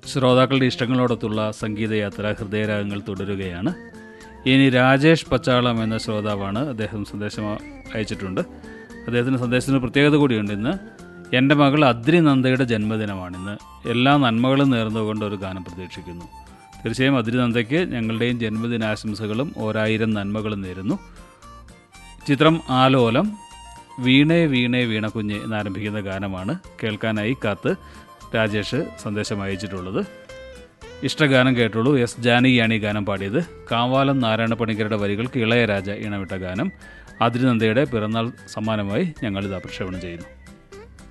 ശ്രോതാക്കളുടെ ഇഷ്ടങ്ങളോടൊത്തുള്ള സംഗീതയാത്ര ഹൃദയരാഗങ്ങൾ തുടരുകയാണ് ഇനി രാജേഷ് പച്ചാളം എന്ന ശ്രോതാവാണ് അദ്ദേഹം സന്ദേശം അയച്ചിട്ടുണ്ട് അദ്ദേഹത്തിന് സന്ദേശത്തിന് പ്രത്യേകത കൂടിയുണ്ട് ഇന്ന് എൻ്റെ മകൾ അദ്രി നന്ദയുടെ ജന്മദിനമാണിന്ന് എല്ലാ നന്മകളും നേർന്നുകൊണ്ട് ഒരു ഗാനം പ്രതീക്ഷിക്കുന്നു തീർച്ചയായും അദ്രി നന്ദയ്ക്ക് ഞങ്ങളുടെയും ജന്മദിനാശംസകളും ഓരായിരം നന്മകളും നേരുന്നു ചിത്രം ആലോലം വീണേ വീണേ വീണക്കുഞ്ഞ് എന്നാരംഭിക്കുന്ന ഗാനമാണ് കേൾക്കാനായി കാത്ത് രാജേഷ് സന്ദേശം അയച്ചിട്ടുള്ളത് ഇഷ്ടഗാനം കേട്ടുള്ളൂ എസ് ജാനകിയാണ് ഈ ഗാനം പാടിയത് കാവാലം നാരായണ പണിക്കരുടെ വരികൾക്ക് ഇളയരാജ ഇണവിട്ട ഗാനം അതിരുനന്ദയുടെ പിറന്നാൾ സമ്മാനമായി ഞങ്ങളിത് പ്രക്ഷേപണം ചെയ്യുന്നു